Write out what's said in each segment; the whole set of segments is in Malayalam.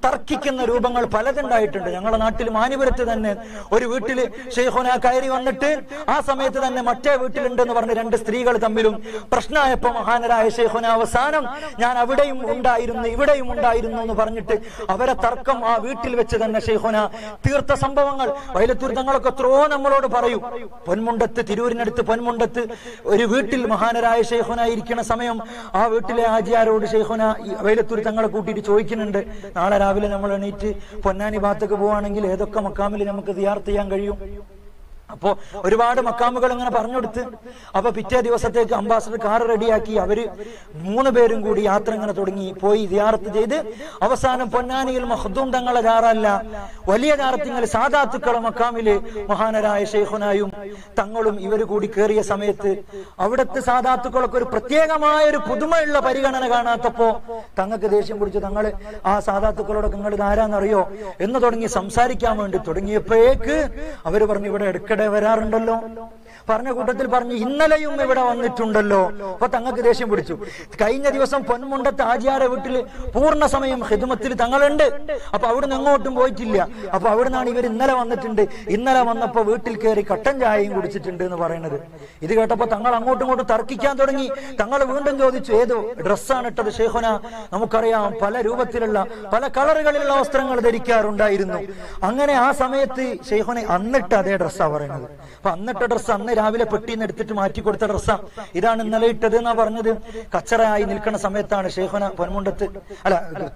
തർക്കിക്കുന്ന രൂപങ്ങൾ പലതുണ്ടായിട്ടുണ്ട് ഞങ്ങളുടെ നാട്ടിൽ മാനിപുരത്ത് തന്നെ ഒരു വീട്ടിൽ ഷെയ്ഖുന കയറി വന്നിട്ട് ആ സമയത്ത് തന്നെ മറ്റേ വീട്ടിലുണ്ടെന്ന് പറഞ്ഞ് രണ്ട് സ്ത്രീകൾ തമ്മിലും പ്രശ്നമായപ്പോ മഹാനരായ ഷെയ്ഖുന അവസാനം ഞാൻ അവിടെയും ഉണ്ടായിരുന്നു ഇവിടെയും ഉണ്ടായിരുന്നു എന്ന് പറഞ്ഞിട്ട് അവരെ തർക്കം ആ വീട്ടിൽ വെച്ച് തന്നെ ഷെയ്ഖുന തീർത്ത സംഭവങ്ങൾ വയലത്തൂർ തങ്ങളൊക്കെ എത്രയോ നമ്മളോട് പറയും പൊന്മുണ്ടത്ത് തിരൂരിനടുത്ത് പൊന്മുണ്ടത്ത് ഒരു വീട്ടിൽ മഹാനരായ ഷെയ്ഖുന ഇരിക്കുന്ന സമയം ആ വീട്ടിലെ ആജിയാരോട് ഷെയ്ഖുന ഈ വയലത്തൂർ തങ്ങളെ കൂട്ടിയിട്ട് ചോദിക്കുന്നുണ്ട് നാളെ രാവിലെ നമ്മൾ എണീറ്റ് പൊന്നാനി ഭാഗത്തേക്ക് പോവാണെങ്കിൽ ഏതൊക്കെ മക്കാമിൽ നമുക്ക് ദിയാർത്ത് ചെയ്യാൻ കഴിയും അപ്പോ ഒരുപാട് മക്കാമുകൾ ഇങ്ങനെ പറഞ്ഞു കൊടുത്ത് അപ്പൊ പിറ്റേ ദിവസത്തേക്ക് അംബാസഡർ കാർ റെഡിയാക്കി അവര് മൂന്ന് പേരും കൂടി യാത്ര ഇങ്ങനെ തുടങ്ങി പോയി ദിയാറത്ത് ചെയ്ത് അവസാനം പൊന്നാനിയിൽ മഹദൂം തങ്ങളെ ജാറല്ല വലിയ ജാറത്തിങ്ങൾ സാദാത്തുക്കളെ മക്കാമില് മഹാനരായ ഷെയ്ഖുനായും തങ്ങളും ഇവര് കൂടി കയറിയ സമയത്ത് അവിടുത്തെ സാദാത്തുക്കളൊക്കെ ഒരു പ്രത്യേകമായ ഒരു പുതുമയുള്ള പരിഗണന കാണാത്തപ്പോ തങ്ങൾക്ക് ദേഷ്യം പിടിച്ചു തങ്ങള് ആ സാദാത്തുക്കളോടൊക്കെ നിങ്ങൾ ഇതാരാന്നറിയോ എന്ന് തുടങ്ങി സംസാരിക്കാൻ വേണ്ടി തുടങ്ങിയപ്പോഴേക്ക് അവര് പറഞ്ഞു ഇവിടെ ഇടയ്ക്കിടെ വരാറുണ്ടല്ലോ പറഞ്ഞ കൂട്ടത്തിൽ പറഞ്ഞു ഇന്നലെയും ഇവിടെ വന്നിട്ടുണ്ടല്ലോ അപ്പൊ തങ്ങൾക്ക് ദേഷ്യം പിടിച്ചു കഴിഞ്ഞ ദിവസം പൊന്മുണ്ടത്ത് ആചാര വീട്ടിൽ പൂർണ്ണ സമയം ഹിദുമത്തിൽ തങ്ങളുണ്ട് അപ്പൊ അവിടുന്ന് എങ്ങോട്ടും പോയിട്ടില്ല അപ്പൊ അവിടുന്നാണ് ഇവർ ഇന്നലെ വന്നിട്ടുണ്ട് ഇന്നലെ വന്നപ്പോ വീട്ടിൽ കയറി കട്ടൻ ചായയും കുടിച്ചിട്ടുണ്ട് എന്ന് പറയുന്നത് ഇത് കേട്ടപ്പോ തങ്ങൾ അങ്ങോട്ടും ഇങ്ങോട്ടും തർക്കിക്കാൻ തുടങ്ങി തങ്ങൾ വീണ്ടും ചോദിച്ചു ഏതോ ഡ്രസ്സാണ് ഇട്ടത് ഷെയ്ഖുന നമുക്കറിയാം പല രൂപത്തിലുള്ള പല കളറുകളിലുള്ള വസ്ത്രങ്ങൾ ധരിക്കാറുണ്ടായിരുന്നു അങ്ങനെ ആ സമയത്ത് ഷെയ്ഖുനെ അന്നിട്ട് അതേ ഡ്രസ്സാ പറയുന്നത് അപ്പൊ അന്നിട്ട ഡ്രസ്സ് അന്ന് രാവിലെ പെട്ടിന്ന് എടുത്തിട്ട് മാറ്റി കൊടുത്ത ഡ്രസ്സാ ഇതാണ് ഇന്നലെ ഇട്ടത് എന്നാ പറഞ്ഞത് കച്ചറയായി നിൽക്കുന്ന സമയത്താണ് ഷെയ്ഖുന പൊന്മുണ്ടത്ത് അല്ല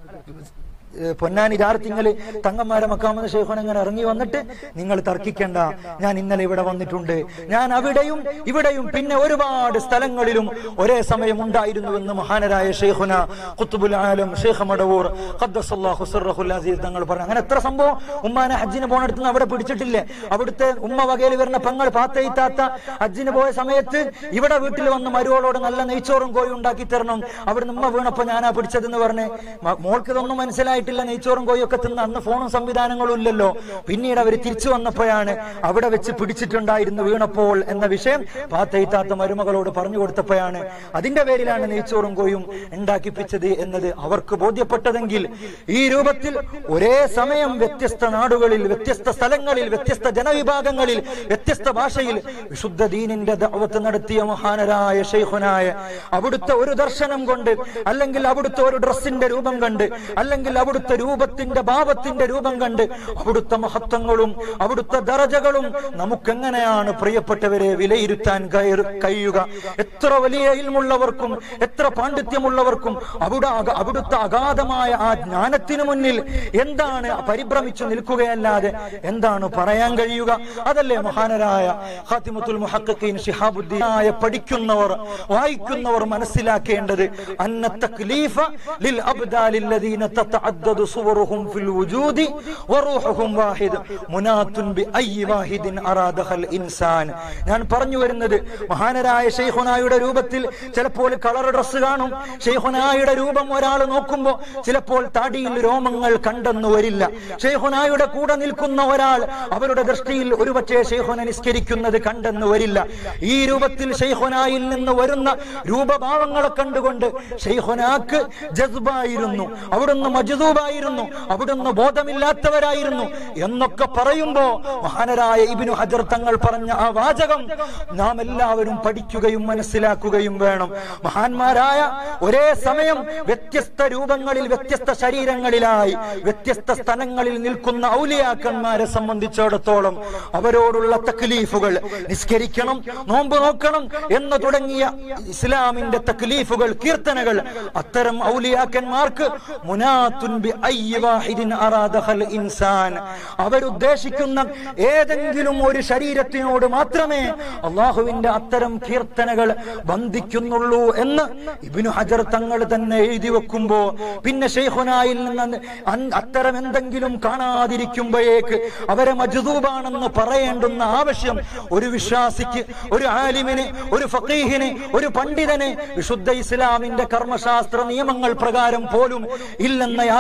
ഏഹ് പൊന്നാനി രാർത്തിങ്ങല് തങ്ങന്മാരെ മക്കാമെന്ന് ഷെയ്ഖുൻ അങ്ങനെ ഇറങ്ങി വന്നിട്ട് നിങ്ങൾ തർക്കിക്കണ്ട ഞാൻ ഇന്നലെ ഇവിടെ വന്നിട്ടുണ്ട് ഞാൻ അവിടെയും ഇവിടെയും പിന്നെ ഒരുപാട് സ്ഥലങ്ങളിലും ഒരേ സമയം ഉണ്ടായിരുന്നുവെന്ന് മഹാനരായ ഷെയ്ഖുന ഖുത്തുബുൽ ആലം ഷെയ്ഖ് മടവൂർ ഖദ്ദസല്ലാഹു സിർറഹുൽ അസീസ് തങ്ങൾ പറഞ്ഞു അങ്ങനെ എത്ര സംഭവം ഉമ്മാനെ ഹജ്ജിന് പോണടുത്ത് അവിടെ പിടിച്ചിട്ടില്ലേ അവിടുത്തെ ഉമ്മ വകയിൽ വരുന്ന പെങ്ങൾ പാത്തയിത്താത്ത ഹജ്ജിന് പോയ സമയത്ത് ഇവിടെ വീട്ടിൽ വന്ന് മരുവോളോട് നല്ല നെയ്ച്ചോറും കോയും ഉണ്ടാക്കി തരണം അവിടുന്ന് ഉമ്മ വീണപ്പോ ഞാനാ പിടിച്ചതെന്ന് പറഞ്ഞ് മ- മോൾക്ക് ഇതൊന്നും മനസ്സിലായിട്ടില്ല നെയ്ച്ചോറും കോയും ഒക്കെ തിന്ന് അന്ന് ഫോണും സംവിധാനങ്ങളും ഇല്ലല്ലോ പിന്നീട് അവർ തിരിച്ചു വന്നപ്പോഴാണ് അവിടെ വെച്ച് പിടിച്ചിട്ടുണ്ടായിരുന്നു വീണപ്പോൾ എന്ന വിഷയം പാത്തയിത്താത്ത മരുമകളോട് പറഞ്ഞു കൊടുത്തപ്പോഴാണ് അതിന്റെ പേരിലാണ് നെയ്ച്ചോറും കോയും ഉണ്ടാക്കിപ്പിച്ചത് എന്നത് അവർക്ക് ബോധ്യപ്പെട്ടതെങ്കിൽ ഈ രൂപത്തിൽ ഒരേ സമയം വ്യത്യസ്ത നാടുകളിൽ വ്യത്യസ്ത സ്ഥലങ്ങളിൽ വ്യത്യസ്ത ജനവിഭാഗങ്ങളിൽ വ്യത്യസ്ത ഭാഷയിൽ വിശുദ്ധ ദീനിന്റെ ദഅവത്ത് നടത്തിയ മഹാനരായ ഷെയ്ഖുനായ അവിടുത്തെ ഒരു ദർശനം കൊണ്ട് അല്ലെങ്കിൽ അവിടുത്തെ ഒരു ഡ്രസ്സിന്റെ രൂപം കണ്ട് അല്ലെങ്കിൽ അവിടുത്തെ രൂപത്തിന്റെ ഭാവത്തിന്റെ രൂപം കണ്ട് അവിടുത്തെ മഹത്വങ്ങളും അവിടുത്തെ ദറജകളും നമുക്കെങ്ങനെയാണ് പ്രിയപ്പെട്ടവരെ വിലയിരുത്താൻ കയറു- കഴിയുക എത്ര വലിയ ഇൽമുള്ളവർക്കും എത്ര പാണ്ഡിത്യമുള്ളവർക്കും അവിടെ അക- അവിടുത്തെ അഗാധമായ ആ ജ്ഞാനത്തിനു മുന്നിൽ എന്താണ് പരിഭ്രമിച്ചു നിൽക്കുകയല്ലാതെ എന്താണ് പറയാൻ കഴിയുക അതല്ലേ മഹാനരായ ഖാത്തിമത്തുൽ മുഹഖഖീൻ ശിഹാബുദ്ദീൻ ആയ പഠിക്കുന്നവർ വായിക്കുന്നവർ മനസ്സിലാക്കേണ്ടത് അന്ന തക്ലീഫ ലിൽ അബ്ദാലിൽ ലദീന തതഅദ്ദദു സുവറുഹും ഫിൽ വുജൂദി വറൂഹുഹും വാഹിദ് മുനാത്തുൻ ബി അയ്യി വാഹിദിൻ അറാദഹൽ ഇൻസാൻ ഞാൻ പറഞ്ഞു വരുന്നത് മഹാനരായ ഷെയ്ഖുനായുടെ രൂപത്തിൽ ചിലപ്പോൾ കളർ ഡ്രസ് കാണും ഷെയ്ഖുനായുടെ രൂപം ഒരാൾ നോക്കുമ്പോൾ ചിലപ്പോൾ താടിയിൽ രോമങ്ങൾ കണ്ടെന്ന് വരില്ല ഷെയ്ഖുനായുടെ കൂടെ നിൽക്കുന്ന ഒരാൾ അവരുടെ ദൃഷ്ടിയിൽ ഒരുപക്ഷെ ഷെയ്ഖുന നിസ്കരിക്കുന്നത് കണ്ടെന്ന് വരില്ല ഈ രൂപത്തിൽ ഷെയ്ഖുനായിൽ നിന്ന് വരുന്ന രൂപഭാവങ്ങളെ കണ്ടുകൊണ്ട് ഷെയ്ഖുനാക്ക് ജസ്ബായിരുന്നു അവിടുന്ന് മജദൂബായിരുന്നു അവിടുന്ന് ബോധമില്ലാത്തവരായിരുന്നു എന്നൊക്കെ പറയുമ്പോ മഹാനരായ ഇബിനു ഹജർ തങ്ങൾ പറഞ്ഞ ആ വാചകം നാം എല്ലാവരും പഠിക്കുകയും മനസ്സിലാക്കുകയും വേണം മഹാന്മാരായ ഒരേ സമയം വ്യത്യസ്ത രൂപങ്ങളിൽ വ്യത്യസ്ത ശരീരങ്ങളിലായി വ്യത്യസ്ത സ്ഥലങ്ങളിൽ നിൽക്കുന്ന ഔലിയാക്കന്മാരെ സംബന്ധിച്ചിടത്തോളം അവരോടുള്ള തക്ലീഫുകൾ നിസ്കരിക്കണം നോമ്പ് നോക്കണം എന്ന് തുടങ്ങിയ ഇസ്ലാമിന്റെ തക്ലീഫുകൾ കീർത്തനകൾ അത്തരം ഔലിയാക്കന്മാർക്ക് മുനാത്തുൻ ബി അയ്യി വാഹിദിൻ അറാദഹൽ ഇൻസാൻ അവരുദ്ദേശിക്കുന്ന ഏതെങ്കിലും ഒരു ശരീരത്തിനോട് മാത്രമേ അള്ളാഹുവിന്റെ അത്തരം കീർത്തനകൾ ബന്ധിക്കുന്നുള്ളൂ എന്ന് ഇബിനു ഹജർ തങ്ങൾ തന്നെ എഴുതി വെക്കുമ്പോ പിന്നെ ഷെയ്ഖുനായിൽ നിന്ന് അൻ- അത്തരം എന്തെങ്കിലും കാണാതിരിക്കുമ്പോഴേക്ക് അവരെ മജ്ദൂബാണെന്ന് പറയേണ്ടുന്ന ആവശ്യം ഒരു വിശ്വാസിക്ക് ഒരു ആലിമിന് ഒരു ഫക്കീഹിന് ഒരു പണ്ഡിതന് വിശുദ്ധ ഇസ്ലാമിന്റെ കർമ്മശാസ്ത്ര നിയമങ്ങൾ പ്രകാരം പോലും ഇല്ലെന്ന യാതൊരു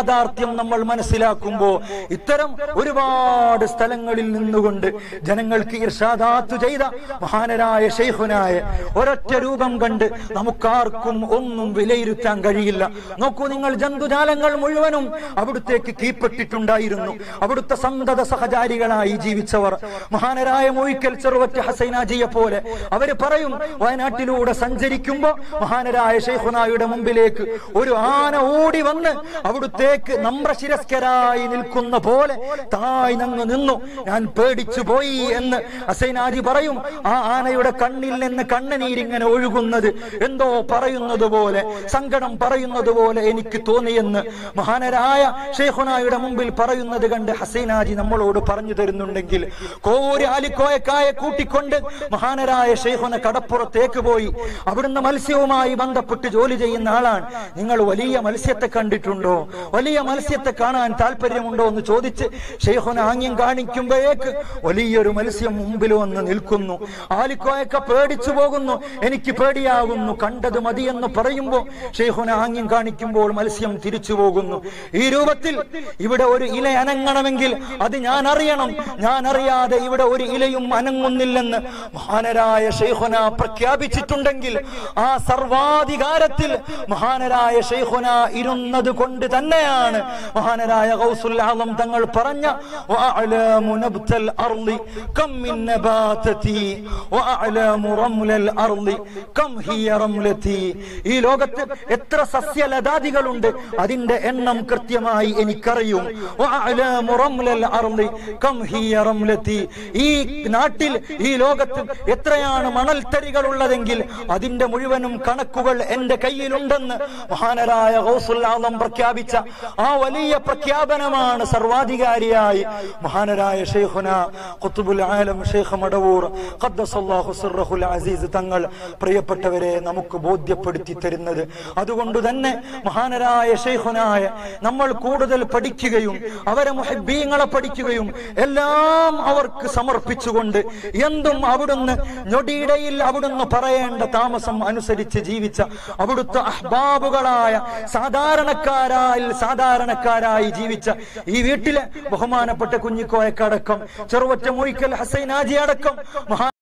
യാഥാർത്ഥ്യം നമ്മൾ മനസ്സിലാക്കുമ്പോ ഇത്തരം ഒരുപാട് സ്ഥലങ്ങളിൽ നിന്നുകൊണ്ട് ജനങ്ങൾക്ക് ഇർഷാദാത്തു ചെയ്ത മഹാനരായ ഷെയ്ഖുനായ ഒരൊറ്റ രൂപം കണ്ട് നമുക്കാർക്കും ഒന്നും വിലയിരുത്താൻ കഴിയില്ല നോക്കൂ നിങ്ങൾ ജന്തുജാലങ്ങൾ മുഴുവനും അവിടുത്തേക്ക് കീപ്പെട്ടിട്ടുണ്ടായിരുന്നു അവിടുത്തെ സന്തത സഹചാരികളായി ജീവിച്ചവർ മഹാനരായ മൊയ്ക്കൽ ചെറുവറ്റ ഹസൈനാജിയെ പോലെ അവര് പറയും വയനാട്ടിലൂടെ സഞ്ചരിക്കുമ്പോ മഹാനരായ ഷെയ്ഖുനായുടെ മുമ്പിലേക്ക് ഒരു ആന ഓടി വന്ന് അവിടുത്തേക്ക് നമ്രശിരസ്കരായി നിൽക്കുന്ന പോലെ തായ് നങ്ങ് നിന്നു ഞാൻ പേടിച്ചു പോയി എന്ന് ഹസൈനാജി പറയും ആ ആനയുടെ കണ്ണിൽ നിന്ന് കണ്ണുനീരിങ്ങനെ ഒഴുകുന്നത് എന്തോ പറയുന്നത് പോലെ സങ്കടം പറയുന്നത് പോലെ എനിക്ക് തോന്നിയെന്ന് മഹാനരായ ഷെയ്ഖുനായുടെ മുമ്പിൽ പറയുന്നത് കണ്ട് ഹസൈനാജി നമ്മളോട് പറഞ്ഞു തരുന്നുണ്ടെങ്കിൽ കോരി ആലിക്കോയക്കായ കൂട്ടിക്കൊണ്ട് മഹാനരായ ഷെയ്ഖുന കടപ്പുറത്തേക്ക് പോയി അവിടുന്ന് മത്സ്യവുമായി ബന്ധപ്പെട്ട് ജോലി ചെയ്യുന്ന ആളാണ് നിങ്ങൾ വലിയ മത്സ്യത്തെ കണ്ടിട്ടുണ്ടോ വലിയ മത്സ്യത്തെ കാണാൻ താല്പര്യമുണ്ടോ എന്ന് ചോദിച്ച് ഷെയ്ഖുന ആംഗ്യം കാണിക്കുമ്പോഴേക്ക് വലിയൊരു മത്സ്യം മുമ്പിൽ വന്ന് നിൽക്കുന്നു ആലിക്കോയൊക്കെ പേടിച്ചു പോകുന്നു എനിക്ക് പേടിയാകുന്നു കണ്ടത് മതിയെന്ന് പറയുമ്പോൾ ഷെയ്ഖുന ആംഗ്യം കാണിക്കുമ്പോൾ മത്സ്യം തിരിച്ചു പോകുന്നു ഈ രൂപത്തിൽ ഇവിടെ ഒരു ഇല അനങ്ങണമെങ്കിൽ അത് ഞാൻ അറിയണം ഞാൻ അറിയാതെ ഇവിടെ ഒരു ഇലയും അനങ്ങുന്നില്ലെന്ന് മഹാനരായ ഷെയ്ഖുന പ്രഖ്യാപിച്ചിട്ടുണ്ടെങ്കിൽ ആ സർവാധികാരത്തിൽ മഹാനരായ ഷെയ്ഖുന ഇരുന്നത് കൊണ്ട് തന്നെയാണ് മഹാനരായ ഗൗസുൽ ആലം തങ്ങൾ പറഞ്ഞ വഅഅലാമു നബ്തൽ അർളി കം മിൻ നബാതതി വഅഅലാമു റംലൽ അർളി കം ഹിയ റംലതി ഈ ലോകത്ത് എത്ര സസ്യലതാദികളുണ്ട് അതിന്റെ എണ്ണം കൃത്യമായി എനിക്കറിയും വഅഅലാമു റംലൽ അർളി കം ഹിയ റംലതി ഈ നാട്ടിൽ ഈ ലോകത്ത് എത്രയാണ് മണൽത്തരികൾ ഉള്ളതെങ്കിൽ അതിന്റെ മുഴുവനും കണക്കുകൾ എന്റെ കയ്യിലുണ്ടെന്ന് മഹാനരായ ഗൗസുൽ ആലം പ്രഖ്യാപിച്ച ആ വലിയ പ്രഖ്യാപനമാണ് സർവാധികാരിയായി മഹാനരായ ഷെയ്ഖുന ഖുത്ബുൽ ആലം ഷെയ്ഖ് മടവൂർ ഖദ്ദസല്ലാഹു സിർറഹുൽ അസീസ് തങ്ങൾ പ്രിയപ്പെട്ടവരെ നമുക്ക് ബോധ്യപ്പെടുത്തി തരുന്നത് അതുകൊണ്ട് തന്നെ മഹാനരായ ഷെയ്ഖുനായ നമ്മൾ കൂടുതൽ പഠിക്കുകയും അവരെ മുഹബ്ബീങ്ങളെ പഠിക്കുകയും എല്ലാം അവർക്ക് സമർപ്പിച്ചുകൊണ്ട് എന്തും അവിടുന്ന് ഞൊടിയിടയിൽ അവിടുന്ന് പറയേണ്ട താമസം അനുസരിച്ച് ജീവിച്ച അവിടുത്തെ അഹ്ബാബുകളായ സാധാരണക്കാരായി സാധാരണക്കാരായി ജീവിച്ച ഈ വീട്ടിലെ ബഹുമാനപ്പെട്ട കുഞ്ഞിക്കോയക്കടക്കം ചെറുവറ്റ മൊയ്ക്കൽ ഹസൈനാജി അടക്കം മഹാ